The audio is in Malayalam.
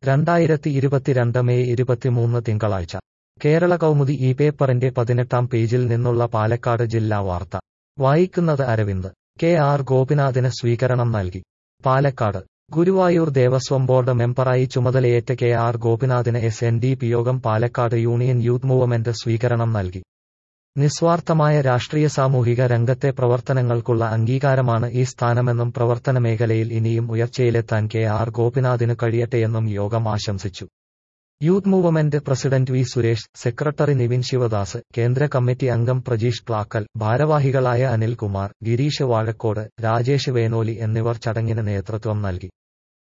രണ്ടായിരത്തി ഇരുപത്തിരണ്ട് മെയ് ഇരുപത്തിമൂന്ന് തിങ്കളാഴ്ച കേരള കൗമുദി ഈ പേപ്പറിന്റെ പതിനെട്ടാം പേജിൽ നിന്നുള്ള പാലക്കാട് ജില്ലാ വാർത്ത വായിക്കുന്നത് അരവിന്ദ് കെ ആർ ഗോപിനാഥിന് സ്വീകരണം നൽകി പാലക്കാട് ഗുരുവായൂർ ദേവസ്വം ബോർഡ് മെമ്പറായി ചുമതലയേറ്റ കെ ആർ ഗോപിനാഥിന് S N D P Yogam Palakkad union youth movement സ്വീകരണം നൽകി നിസ്വാർത്ഥമായ രാഷ്ട്രീയ സാമൂഹിക രംഗത്തെ പ്രവർത്തനങ്ങൾക്കുള്ള അംഗീകാരമാണ് ഈ സ്ഥാനമെന്നും പ്രവർത്തന മേഖലയിൽ ഇനിയും ഉയർച്ചയിലെത്താൻ കെ ആർ ഗോപിനാഥിന് കഴിയട്ടെയെന്നും യോഗം ആശംസിച്ചു youth movement president V Suresh secretary Nivin Sivadas കേന്ദ്ര കമ്മിറ്റി അംഗം പ്രജീഷ് പ്ലാക്കൽ ഭാരവാഹികളായ അനിൽകുമാർ ഗിരീഷ് വാഴക്കോട് രാജേഷ് വേനോലി എന്നിവർ ചടങ്ങിന് നേതൃത്വം നൽകി